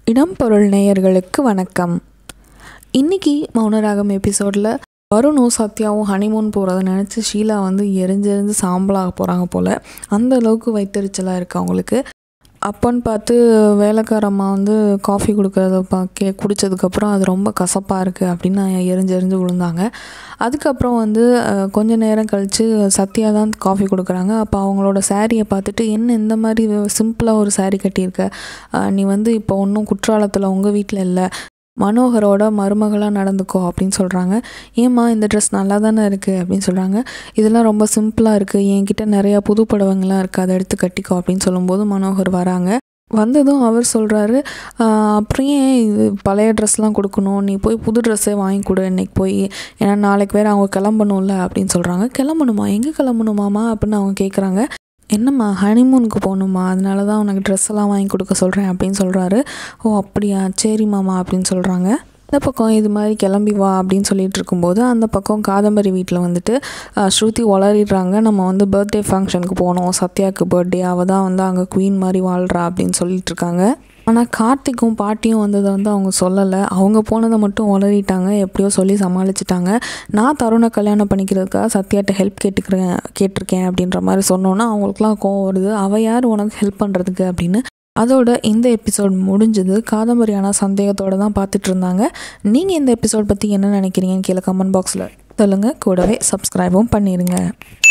இடம் பொருள் நேயர்களுக்கு வணக்கம் இன்னைக்கு மௌனராகம் எபிசோடில் வருணும் சத்யாவும் ஹனிமூன் போகிறத நினச்சி ஷீலா வந்து எரிஞ்செரிஞ்சு சாம்பலாக போகிறாங்க போல் அந்த அளவுக்கு வைத்தறிச்சலாக இருக்குது அவங்களுக்கு அப்போன்னு பார்த்து வேலைக்கார அம்மா வந்து காஃபி கொடுக்கறத பா கே குடித்ததுக்கப்புறம் அது ரொம்ப கசப்பாக இருக்குது அப்படின்னு எரிஞ்சு எரிஞ்சு விழுந்தாங்க அதுக்கப்புறம் வந்து அஹ், கொஞ்ச நேரம் கழித்து சத்யா தான் காஃபி கொடுக்குறாங்க அப்போ அவங்களோட சாரியை பார்த்துட்டு என்ன இந்த மாதிரி சிம்பிளாக ஒரு saree கட்டியிருக்க அஹ், நீ வந்து இப்போ ஒன்றும் குற்றாலத்தில் உங்கள் வீட்டில் இல்லை மனோகரோட மருமகளாக நடந்துக்கோ அப்படின்னு சொல்கிறாங்க ஏம்மா இந்த ட்ரெஸ் நல்லா தானே இருக்குது அப்படின்னு சொல்கிறாங்க இதெல்லாம் ரொம்ப சிம்பிளாக இருக்குது என்கிட்ட நிறையா புது புடவைங்களாம் இருக்குது அதை எடுத்து கட்டிக்கோ அப்படின்னு சொல்லும்போது மனோகர் வராங்க வந்ததும் அவர் சொல்கிறாரு அப்புறம் ஏன் இது பழைய ட்ரெஸ்லாம் கொடுக்கணும் நீ போய் புது ட்ரெஸ்ஸே வாங்கி கொடு இன்னைக்கு போய் ஏன்னா நாளைக்கு வேறு அவங்க கிளம்பணும்ல அப்படின்னு சொல்கிறாங்க கிளம்பணுமா எங்கே கிளம்பணுமாமா அப்படின்னு அவங்க கேட்குறாங்க என்னம்மா ஹனிமூனுக்கு போகணுமா அதனால தான் உனக்கு ட்ரெஸ் எல்லாம் வாங்கி கொடுக்க சொல்கிறேன் அப்படின்னு சொல்கிறாரு ஓ அப்படியா சரி மாமா அப்படின்னு சொல்கிறாங்க இந்த பக்கம் இது மாதிரி கிளம்பி வா அப்படின்னு சொல்லிட்டு இருக்கும்போது அந்த பக்கம் காதம்பரி வீட்டில் வந்துட்டு அஹ், ஸ்ருதி வளரிடுறாங்க நம்ம வந்து பர்த்டே ஃபங்க்ஷனுக்கு போகணும் சத்யாவுக்கு பர்த்டே அவள் தான் வந்து அங்கே குயின் மாதிரி வாழ்கிறா அப்படின்னு சொல்லிட்டு இருக்காங்க ஆனால் கார்த்திக்கும் பாட்டியும் வந்ததை வந்து அவங்க சொல்லலை அவங்க போனதை மட்டும் உளறிட்டாங்க எப்படியோ சொல்லி சமாளிச்சிட்டாங்க நான் தருணை கல்யாணம் பண்ணிக்கிறதுக்காக சத்யாட்ட ஹெல்ப் கேட்டுக்கிறேன் கேட்டிருக்கேன் அப்படின்ற மாதிரி சொன்னோன்னா அவங்களுக்குலாம் கோவம் வருது அவள் யார் உனக்கு ஹெல்ப் பண்ணுறதுக்கு அப்படின்னு அதோட இந்த எபிசோட் முடிஞ்சது காதம்பரியான சந்தேகத்தோட தான் பார்த்துட்டு இருந்தாங்க நீங்கள் இந்த எபிசோட் பற்றி என்ன நினைக்கிறீங்கன்னு கீழே கமெண்ட் பாக்ஸில் சொல்லுங்கள் கூடவே சப்ஸ்கிரைபும் பண்ணிடுங்க